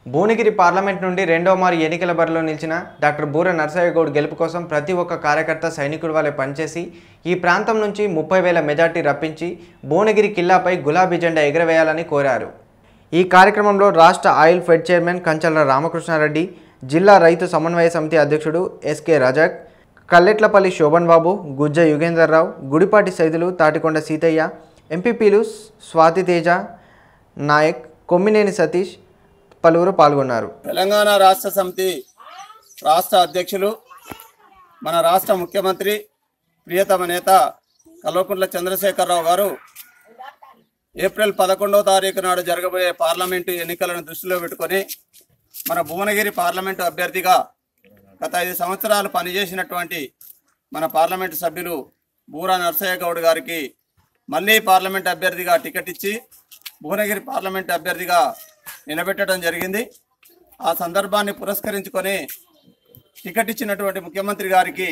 Bhuvanagiri parliament నుండి రెండో మారు ఎన్నికల బరిలో నిలిచిన డాక్టర్ బూర నర్సయ్య గౌడ్ గెలుపు కోసం ప్రతి ఒక్క కార్యకర్త సైనికుడి వలె పనిచేసి ఈ ప్రాంతం నుంచి ముప్పై వేల మెజార్టీ రప్పించి భువనగిరి కిల్లాపై గులాబీ జెండా ఎగురవేయాలని కోరారు ఈ కార్యక్రమంలో రాష్ట్ర oil fed chairman Kanchala Ramakrishnareddy జిల్లా రైతు సమన్వయ సమితి అధ్యక్షుడు ఎస్కే రజాక్ కల్లెట్లపల్లి శోభన్ బాబు గుజ్జ యుగేందర్రావు గుడిపాటి సైదులు తాటికొండ సీతయ్య ఎంపీపీలు స్వాతి తేజ నాయక్ కొమ్మినేని సతీష్ పలువురు పాల్గొన్నారు తెలంగాణ రాష్ట్ర సమితి రాష్ట్ర అధ్యక్షులు మన రాష్ట్ర ముఖ్యమంత్రి ప్రియతమ నేత కల్వకుంట్ల చంద్రశేఖరరావు గారు ఏప్రిల్ పదకొండవ తారీఖు నాడు జరగబోయే పార్లమెంటు ఎన్నికలను దృష్టిలో పెట్టుకొని మన భువనగిరి పార్లమెంటు అభ్యర్థిగా గత ఐదు సంవత్సరాలు పనిచేసినటువంటి మన పార్లమెంటు సభ్యులు బూరా నర్సయ్య గౌడ్ గారికి మళ్ళీ పార్లమెంట్ అభ్యర్థిగా టికెట్ ఇచ్చి భువనగిరి పార్లమెంట్ అభ్యర్థిగా నిలబెట్టడం జరిగింది ఆ సందర్భాన్ని పురస్కరించుకొని టికెట్ ఇచ్చినటువంటి ముఖ్యమంత్రి గారికి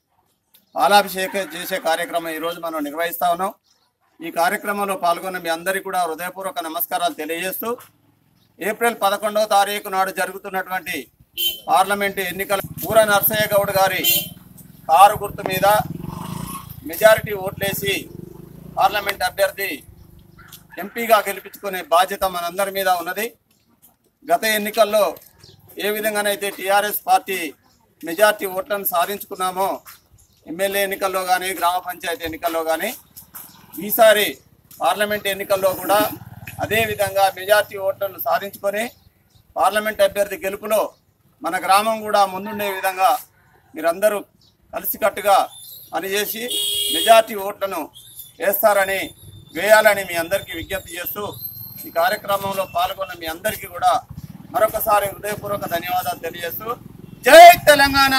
పాలాభిషేకం చేసే కార్యక్రమం ఈరోజు మనం నిర్వహిస్తా ఉన్నాం ఈ కార్యక్రమంలో పాల్గొన్న మీ అందరికీ కూడా హృదయపూర్వక నమస్కారాలు తెలియజేస్తూ ఏప్రిల్ పదకొండవ తారీఖు నాడు జరుగుతున్నటువంటి పార్లమెంటు ఎన్నికల పూర నర్సయ్య గౌడ్ గారి కారు గుర్తు మీద మెజారిటీ ఓట్లేసి పార్లమెంట్ అభ్యర్థి ఎంపీగా గెలిపించుకునే బాధ్యత మనందరి మీద ఉన్నది గత ఎన్నికల్లో ఏ విధంగానైతే టీఆర్ఎస్ పార్టీ మెజార్టీ ఓట్లను సాధించుకున్నామో ఎమ్మెల్యే ఎన్నికల్లో కానీ గ్రామ పంచాయతీ ఎన్నికల్లో కానీ ఈసారి పార్లమెంట్ ఎన్నికల్లో కూడా అదే విధంగా మెజార్టీ ఓట్లను సాధించుకొని పార్లమెంట్ అభ్యర్థి గెలుపులో మన గ్రామం కూడా ముందుండే విధంగా మీరందరూ కలిసికట్టుగా పనిచేసి మెజార్టీ ఓట్లను వేస్తారని వేయాలని మీ అందరికీ విజ్ఞప్తి చేస్తూ ఈ కార్యక్రమంలో పాల్గొన్న మీ అందరికీ కూడా మరొకసారి హృదయపూర్వక ధన్యవాదాలు తెలియజేస్తూ జై తెలంగాణ